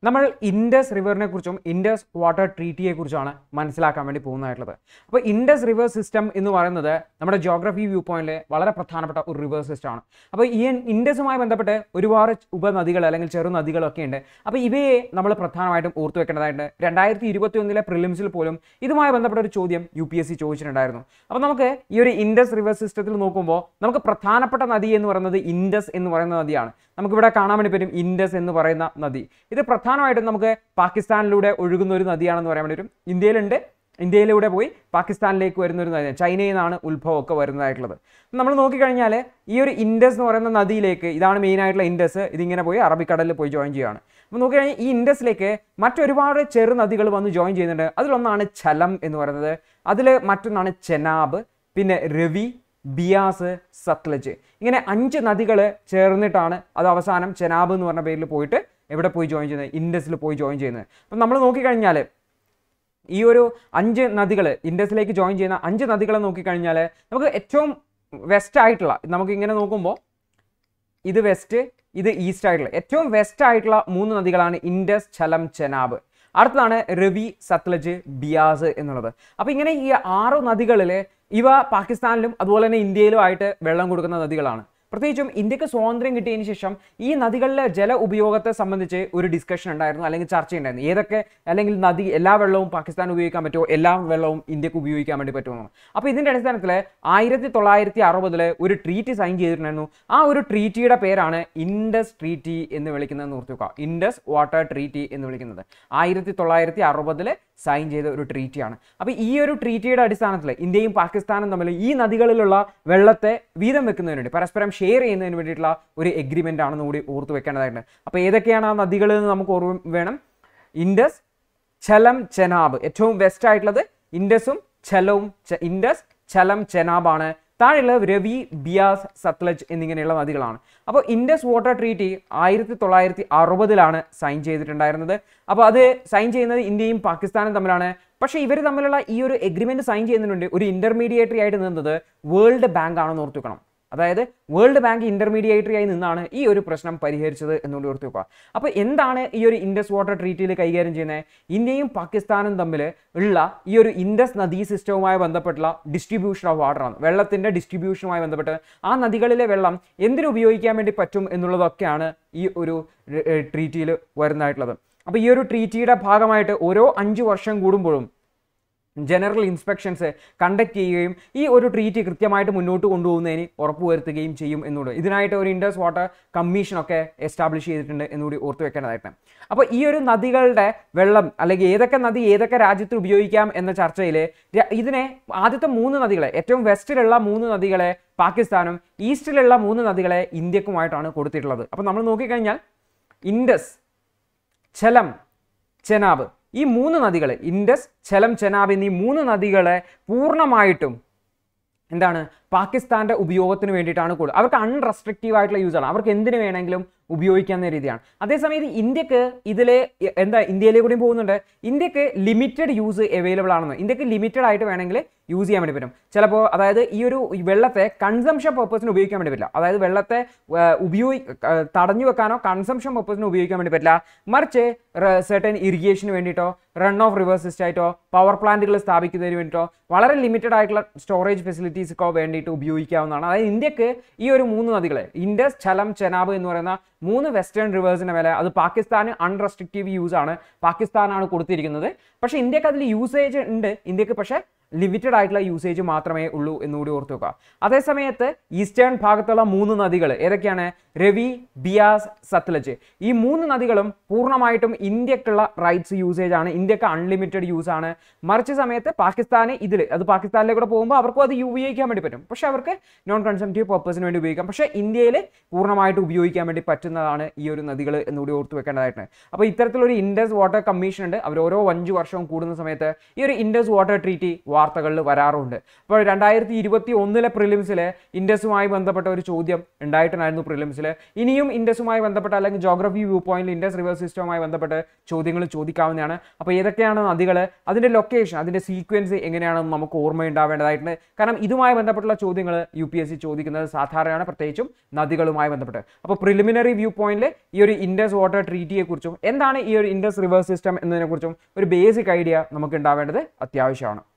നമ്മൾ ഇൻഡസ് റിവറിനെ കുറിച്ചും Indus water ട്രീറ്റിയെ കുറിച്ചാണ് മനസ്സിലാക്കാൻ വേണ്ടി പോകുന്നതായിട്ടുള്ളത് അപ്പോൾ ഇൻഡസ് റിവർ സിസ്റ്റം എന്ന് പറയുന്നത് നമ്മുടെ ജോഗ്രഫി വ്യൂ പോയിന്റിൽ വളരെ പ്രധാനപ്പെട്ട ഒരു റിവർ സിസ്റ്റമാണ് അപ്പോൾ ഈ ഇൻഡസുമായി ബന്ധപ്പെട്ട് ഒരുപാട് ഉപനദികൾ അല്ലെങ്കിൽ ചെറു നദികളൊക്കെ ഉണ്ട് അപ്പോൾ ഇവയെ നമ്മൾ പ്രധാനമായിട്ടും ഓർത്തു വെക്കേണ്ടതായിട്ട് രണ്ടായിരത്തി ഇരുപത്തി ഒന്നിലെ പ്രിലിംസിൽ പോലും ഇതുമായി ബന്ധപ്പെട്ട ഒരു ചോദ്യം യു പി എസ് സി ചോദിച്ചിട്ടുണ്ടായിരുന്നു അപ്പോൾ നമുക്ക് ഈ ഒരു ഇൻഡസ് റിവർ സിസ്റ്റത്തിൽ നോക്കുമ്പോൾ നമുക്ക് പ്രധാനപ്പെട്ട നദി എന്ന് പറയുന്നത് ഇൻഡസ് എന്ന് പറയുന്ന നദിയാണ് നമുക്കിവിടെ കാണാൻ വേണ്ടി പറ്റും ഇൻഡസ് എന്ന് പറയുന്ന നദി ഇത് പ്രധാനമായിട്ടും നമുക്ക് പാകിസ്ഥാനിലൂടെ ഒഴുകുന്ന ഒരു നദിയാണെന്ന് പറയാൻ വേണ്ടി വരും ഇന്ത്യയിലുണ്ട് ഇന്ത്യയിലൂടെ പോയി പാകിസ്ഥാനിലേക്ക് വരുന്ന ഒരു നദിയാണ് ചൈനയിൽ നിന്നാണ് ഉത്ഭവമൊക്കെ വരുന്നതായിട്ടുള്ളത് നമ്മൾ നോക്കിക്കഴിഞ്ഞാൽ ഈ ഒരു ഇൻഡസ് എന്ന് പറയുന്ന നദിയിലേക്ക് ഇതാണ് മെയിൻ ആയിട്ടുള്ള ഇൻഡസ് ഇതിങ്ങനെ പോയി അറബിക്കടലിൽ പോയി ജോയിൻ ചെയ്യുകയാണ് അപ്പോൾ നോക്കിക്കഴിഞ്ഞാൽ ഈ ഇൻഡസിലേക്ക് മറ്റൊരുപാട് ചെറു നദികൾ വന്ന് ജോയിൻ ചെയ്യുന്നുണ്ട് അതിലൊന്നാണ് ഛലം എന്ന് പറയുന്നത് അതിൽ മറ്റൊന്നാണ് ചെനാബ് പിന്നെ രവി ബിയാസ് സത്ലജ് ഇങ്ങനെ അഞ്ച് നദികൾ ചേർന്നിട്ടാണ് അത് അവസാനം ചെനാബ് എന്ന് പറഞ്ഞ പേരിൽ പോയിട്ട് എവിടെ പോയി ജോയിൻ ചെയ്യുന്നത് ഇൻഡസിൽ പോയി ജോയിൻ ചെയ്യുന്നത് അപ്പം നമ്മൾ നോക്കിക്കഴിഞ്ഞാൽ ഈ ഒരു അഞ്ച് നദികൾ ഇൻഡസിലേക്ക് ജോയിൻ ചെയ്യുന്ന അഞ്ച് നദികളെ നോക്കിക്കഴിഞ്ഞാൽ നമുക്ക് ഏറ്റവും വെസ്റ്റ് ആയിട്ടുള്ള നമുക്ക് ഇങ്ങനെ നോക്കുമ്പോൾ ഇത് വെസ്റ്റ് ഇത് ഈസ്റ്റ് ആയിട്ടുള്ള ഏറ്റവും വെസ്റ്റ് ആയിട്ടുള്ള മൂന്ന് നദികളാണ് ഇൻഡസ് ഛലം ചെനാബ് അടുത്തതാണ് രവി സത്ലജ് ബിയാസ് എന്നുള്ളത് അപ്പോൾ ഇങ്ങനെ ഈ ആറ് നദികളിൽ ഇവ പാകിസ്ഥാനിലും അതുപോലെ തന്നെ ഇന്ത്യയിലും ആയിട്ട് വെള്ളം കൊടുക്കുന്ന നദികളാണ് പ്രത്യേകിച്ചും ഇന്ത്യക്ക് സ്വാതന്ത്ര്യം കിട്ടിയതിന് ശേഷം ഈ നദികളിലെ ജല ഉപയോഗത്തെ സംബന്ധിച്ച് ഒരു ഡിസ്കഷൻ ഉണ്ടായിരുന്നു അല്ലെങ്കിൽ ചർച്ചയുണ്ടായിരുന്നു ഏതൊക്കെ അല്ലെങ്കിൽ നദി എല്ലാ വെള്ളവും പാകിസ്ഥാൻ ഉപയോഗിക്കാൻ പറ്റുമോ എല്ലാ വെള്ളവും ഇന്ത്യക്ക് ഉപയോഗിക്കാൻ വേണ്ടി പറ്റുമോ അപ്പോൾ ഇതിൻ്റെ അടിസ്ഥാനത്തിൽ ആയിരത്തി തൊള്ളായിരത്തി അറുപതിൽ ഒരു ട്രീറ്റി സൈൻ ചെയ്തിട്ടുണ്ടായിരുന്നു ആ ഒരു ട്രീറ്റിയുടെ പേരാണ് ഇൻഡസ് ട്രീറ്റി എന്ന് വിളിക്കുന്നത് ഓർത്തുക ഇൻഡസ് വാട്ടർ ട്രീറ്റി എന്ന് വിളിക്കുന്നത് ആയിരത്തി തൊള്ളായിരത്തി അറുപതിൽ സൈൻ ചെയ്ത ഒരു ട്രീറ്റിയാണ് അപ്പോൾ ഈ ഒരു ട്രീറ്റിയുടെ അടിസ്ഥാനത്തിൽ ഇന്ത്യയും പാകിസ്ഥാനും തമ്മിൽ ഈ നദികളിലുള്ള വെള്ളത്തെ വീതം വെക്കുന്നതിന് വേണ്ടി പരസ്പരം ഷെയർ ചെയ്യുന്നതിന് വേണ്ടിയിട്ടുള്ള ഒരു എഗ്രിമെൻ്റ് ആണെന്ന് കൂടി ഓർത്ത് വെക്കേണ്ടതായിട്ടുണ്ട് അപ്പോൾ ഏതൊക്കെയാണ് ആ നദികൾ എന്ന് നമുക്ക് ഓർമ്മ വേണം ഇൻഡസ് ഛലം ചെനാബ് ഏറ്റവും വെസ്റ്റ് ആയിട്ടുള്ളത് ഇൻഡസും ഛലവും ച- ഇൻഡസ് ഛലം ചെനാബാണ് താഴെയുള്ളത് രവി ബിയാസ് സത്ലജ് എന്നിങ്ങനെയുള്ള നദികളാണ് അപ്പോൾ ഇൻഡസ് വാട്ടർ ട്രീറ്റി ആയിരത്തി തൊള്ളായിരത്തി അറുപതിലാണ് സൈൻ ചെയ്തിട്ടുണ്ടായിരുന്നത് അപ്പോൾ അത് സൈൻ ചെയ്യുന്നത് ഇന്ത്യയും പാകിസ്ഥാനും തമ്മിലാണ് പക്ഷേ ഇവർ തമ്മിലുള്ള ഈ ഒരു എഗ്രിമെന്റ് സൈൻ ചെയ്യുന്നതിനുണ്ട് ഒരു ഇന്റർമീഡിയേറ്ററി ആയിട്ട് നിന്നത് വേൾഡ് ബാങ്ക് ആണെന്ന് ഓർത്തുക്കണം അതായത് വേൾഡ് ബാങ്ക് ഇന്റർമീഡിയേറ്ററി ആയി നിന്നാണ് ഈ ഒരു പ്രശ്നം പരിഹരിച്ചത് എന്നുകൊണ്ട് ഓർത്ത് വെക്കുക അപ്പോൾ എന്താണ് ഈ ഒരു ഇൻഡസ് വാട്ടർ ട്രീറ്റിയിൽ കൈകാര്യം ചെയ്യുന്നത് ഇന്ത്യയും പാകിസ്ഥാനും തമ്മിൽ ഉള്ള ഈ ഒരു ഇൻഡസ് നദീ സിസ്റ്റവുമായി ബന്ധപ്പെട്ടുള്ള ഡിസ്ട്രിബ്യൂഷൻ ഓഫ് വാട്ടർ ആണ് വെള്ളത്തിന്റെ ഡിസ്ട്രിബ്യൂഷനുമായി ബന്ധപ്പെട്ട് ആ നദികളിലെ വെള്ളം എന്തിനു ഉപയോഗിക്കാൻ വേണ്ടി പറ്റും എന്നുള്ളതൊക്കെയാണ് ഈ ഒരു ട്രീറ്റിയിൽ വരുന്നതായിട്ടുള്ളത് അപ്പോൾ ഈ ഒരു ട്രീറ്റിയുടെ ഭാഗമായിട്ട് ഓരോ അഞ്ച് വർഷം കൂടുമ്പോഴും ജനറൽ ഇൻസ്പെക്ഷൻസ് കണ്ടക്ട് ചെയ്യുകയും ഈ ഒരു ട്രീറ്റ് കൃത്യമായിട്ട് മുന്നോട്ട് കൊണ്ടുപോകുന്നതിന് ഉറപ്പുവരുത്തുകയും ചെയ്യും എന്നുകൂടി ഇതിനായിട്ട് ഒരു ഇൻഡസ് വാട്ടർ കമ്മീഷനൊക്കെ എസ്റ്റാബ്ലിഷ് ചെയ്തിട്ടുണ്ട് എന്നുകൂടി ഓർത്ത് വെക്കേണ്ടതായിട്ട് അപ്പോൾ ഈ ഒരു നദികളുടെ വെള്ളം അല്ലെങ്കിൽ ഏതൊക്കെ നദി ഏതൊക്കെ രാജ്യത്ത് ഉപയോഗിക്കാം എന്ന ചർച്ചയിൽ ഇതിനെ ആദ്യത്തെ മൂന്ന് നദികളെ ഏറ്റവും വെസ്റ്റിലുള്ള മൂന്ന് നദികളെ പാകിസ്ഥാനും ഈസ്റ്റിലുള്ള മൂന്ന് നദികളെ ഇന്ത്യക്കുമായിട്ടാണ് കൊടുത്തിട്ടുള്ളത് അപ്പോൾ നമ്മൾ നോക്കിക്കഴിഞ്ഞാൽ ഇൻഡസ് ഛലം ചെനാബ് ഈ മൂന്ന് നദികൾ ഇൻഡസ് ഛലം ചെനാബ് എന്നീ മൂന്ന് നദികളെ പൂർണ്ണമായിട്ടും എന്താണ് പാകിസ്ഥാന്റെ ഉപയോഗത്തിന് വേണ്ടിയിട്ടാണ് കൂടുതൽ അവർക്ക് അൺറെസ്ട്രിക്റ്റീവ് ആയിട്ടുള്ള യൂസ് ആണ് അവർക്ക് എന്തിനു വേണമെങ്കിലും ഉപയോഗിക്കാവുന്ന രീതിയാണ് അതേസമയത്ത് ഇന്ത്യക്ക് ഇതിലെ എന്താ ഇന്ത്യയിലേക്ക് കൂടി പോകുന്നുണ്ട് ഇന്ത്യക്ക് ലിമിറ്റഡ് യൂസ് അവൈലബിൾ ആണെന്ന് ഇന്ത്യക്ക് ലിമിറ്റഡ് ആയിട്ട് വേണമെങ്കിൽ യൂസ് ചെയ്യാൻ വേണ്ടി പറ്റും ചിലപ്പോൾ അതായത് ഈ ഒരു വെള്ളത്തെ കൺസംഷൻ പർപ്പസിന് ഉപയോഗിക്കാൻ വേണ്ടി പറ്റില്ല അതായത് വെള്ളത്തെ ഏർ, ഉപയോഗി ഏർ, തടഞ്ഞു വെക്കാനോ കൺസംഷൻ പർപ്പസിന് ഉപയോഗിക്കാൻ വേണ്ടി പറ്റില്ല മറിച്ച് സെർട്ടൻ ഇറിഗേഷന് വേണ്ടിയിട്ടോ റൺ ഓഫ് റിവേഴ്സ് സിസ്റ്റമായിട്ടോ പവർ പ്ലാന്റുകൾ സ്ഥാപിക്കുന്നതിന് വേണ്ടിയിട്ടോ വളരെ ലിമിറ്റഡ് ആയിട്ടുള്ള സ്റ്റോറേജ് ഫെസിലിറ്റീസൊക്കെ വേണ്ടിയിട്ട് ഉപയോഗിക്കാവുന്നതാണ് അതായത് ഇന്ത്യക്ക് ഈ ഒരു മൂന്ന് നദികളെ ഇൻഡസ് ഛലം ചെനാബ് എന്ന് പറയുന്ന മൂന്ന് വെസ്റ്റേൺ റിവേഴ്സിന്റെ മേലെ അത് പാകിസ്ഥാന് അൺറെസ്ട്രിക്റ്റീവ് യൂസ് ആണ് പാകിസ്ഥാനാണ് കൊടുത്തിരിക്കുന്നത് പക്ഷേ ഇന്ത്യക്ക് അതിൽ യൂസേജ് ഉണ്ട് ഇന്ത്യക്ക് പക്ഷേ ലിമിറ്റഡ് ആയിട്ടുള്ള യൂസേജ് മാത്രമേ ഉള്ളൂ എന്നുകൂടി ഓർത്ത് വെക്കുക അതേസമയത്ത് ഈസ്റ്റേൺ ഭാഗത്തുള്ള മൂന്ന് നദികൾ ഏതൊക്കെയാണ് രവി ബിയാസ് സത്ലജ് ഈ മൂന്ന് നദികളും പൂർണ്ണമായിട്ടും ഇന്ത്യക്കുള്ള റൈറ്റ്സ് യൂസേജ് ആണ് ഇന്ത്യക്ക് അൺലിമിറ്റഡ് യൂസ് ആണ് മറിച്ച് സമയത്ത് പാകിസ്ഥാന് ഇതിൽ അത് പാകിസ്ഥാനിലേക്ക് കൂടെ പോകുമ്പോൾ അവർക്കും അത് ഉപയോഗിക്കാൻ വേണ്ടി പറ്റും പക്ഷേ അവർക്ക് നോൺ കൺസംറ്റീവ് പർപ്പസിന് വേണ്ടി ഉപയോഗിക്കാം പക്ഷേ ഇന്ത്യയിൽ പൂർണ്ണമായിട്ട് ഉപയോഗിക്കാൻ വേണ്ടി പറ്റുന്നതാണ് ഈ ഒരു നദികൾ എന്നുകൂടി ഓർത്ത് വെക്കേണ്ടതായിട്ടുണ്ട് അപ്പോൾ ഇത്തരത്തിലൊരു ഇൻഡസ് വാട്ടർ കമ്മീഷൻ ഉണ്ട് അവർ ഓരോ അഞ്ച് വർഷവും കൂടുന്ന സമയത്ത് ഈ ഒരു ഇൻഡസ് വാട്ടർ ട്രീറ്റി വാർത്തകളിൽ വരാറുണ്ട് അപ്പോൾ രണ്ടായിരത്തി ഇരുപത്തി ഒന്നിലെ പ്രിലിംസിൽ ഇൻഡസുമായി ബന്ധപ്പെട്ട ഒരു ചോദ്യം ഉണ്ടായിട്ടുണ്ടായിരുന്നു പ്രിലിംസിൽ ഇനിയും ഇൻഡസുമായി ബന്ധപ്പെട്ട അല്ലെങ്കിൽ ജോഗ്രഫി വ്യൂ പോയിന്റിൽ ഇൻഡസ് റിവർ സിസ്റ്റവുമായി ബന്ധപ്പെട്ട് ചോദ്യങ്ങൾ ചോദിക്കാവുന്നതാണ് അപ്പോൾ ഏതൊക്കെയാണ് നദികൾ അതിൻ്റെ ലൊക്കേഷൻ അതിൻ്റെ സീക്വൻസ് എങ്ങനെയാണെന്ന് നമുക്ക് ഓർമ്മയുണ്ടാവേണ്ടതായിട്ടുണ്ട് കാരണം ഇതുമായി ബന്ധപ്പെട്ടുള്ള ചോദ്യങ്ങൾ യു പി എസ് സി ചോദിക്കുന്നത് സാധാരണയാണ് പ്രത്യേകിച്ചും നദികളുമായി ബന്ധപ്പെട്ട് അപ്പോൾ പ്രിലിമിനറി വ്യൂ പോയിന്റിൽ ഈ ഒരു ഇൻഡസ് വാട്ടർ ട്രീറ്റിയെ കുറിച്ചും എന്താണ് ഈ ഒരു ഇൻഡസ് റിവർ സിസ്റ്റം എന്നതിനെക്കുറിച്ചും ഒരു ബേസിക് ഐഡിയ നമുക്ക് ഉണ്ടാവേണ്ടത് അത്യാവശ്യമാണ്